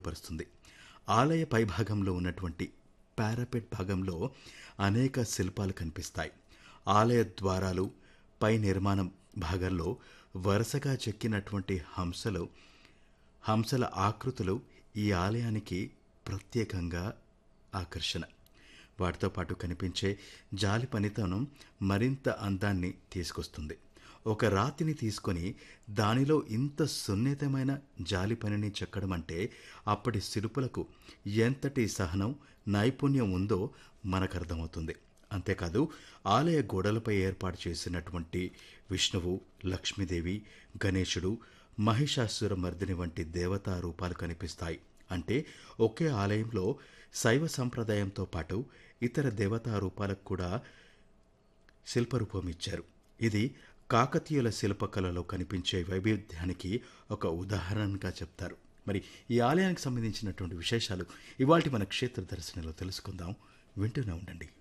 పరుస్తుంది ఆలయ పైభాగంలో ఉన్నటువంటి పారాపెట్ భాగంలో అనేక శిల్పాలు కనిపిస్తాయి ఆలయ ద్వారాలు పై నిర్మాణం భాగంలో వరుసగా చెక్కినటువంటి హంసలు హంసల ఆకృతులు ఈ ఆలయానికి ప్రత్యేకంగా ఆకర్షణ వాటితో పాటు కనిపించే జాలి పనితనం మరింత అందాన్ని తీసుకొస్తుంది ఒక రాతిని తీసుకొని దానిలో ఇంత సున్నితమైన జాలి పనిని చెక్కడం అంటే అప్పటి శిల్పులకు ఎంతటి సహనం నైపుణ్యం ఉందో మనకు అర్థమవుతుంది అంతేకాదు ఆలయ గోడలపై ఏర్పాటు చేసినటువంటి విష్ణువు లక్ష్మీదేవి గణేశుడు మహిషాసుర మర్దిని వంటి దేవతా రూపాలు కనిపిస్తాయి అంటే ఒకే ఆలయంలో శైవ సంప్రదాయంతో పాటు ఇతర దేవతా రూపాలకు కూడా శిల్పరూపం ఇచ్చారు ఇది కాకతీయుల శిల్పకళలో కనిపించే వైవిధ్యానికి ఒక ఉదాహరణగా చెప్తారు మరి ఈ ఆలయానికి సంబంధించినటువంటి విశేషాలు ఇవాళ మన క్షేత్ర దర్శనంలో తెలుసుకుందాం వింటూనే ఉండండి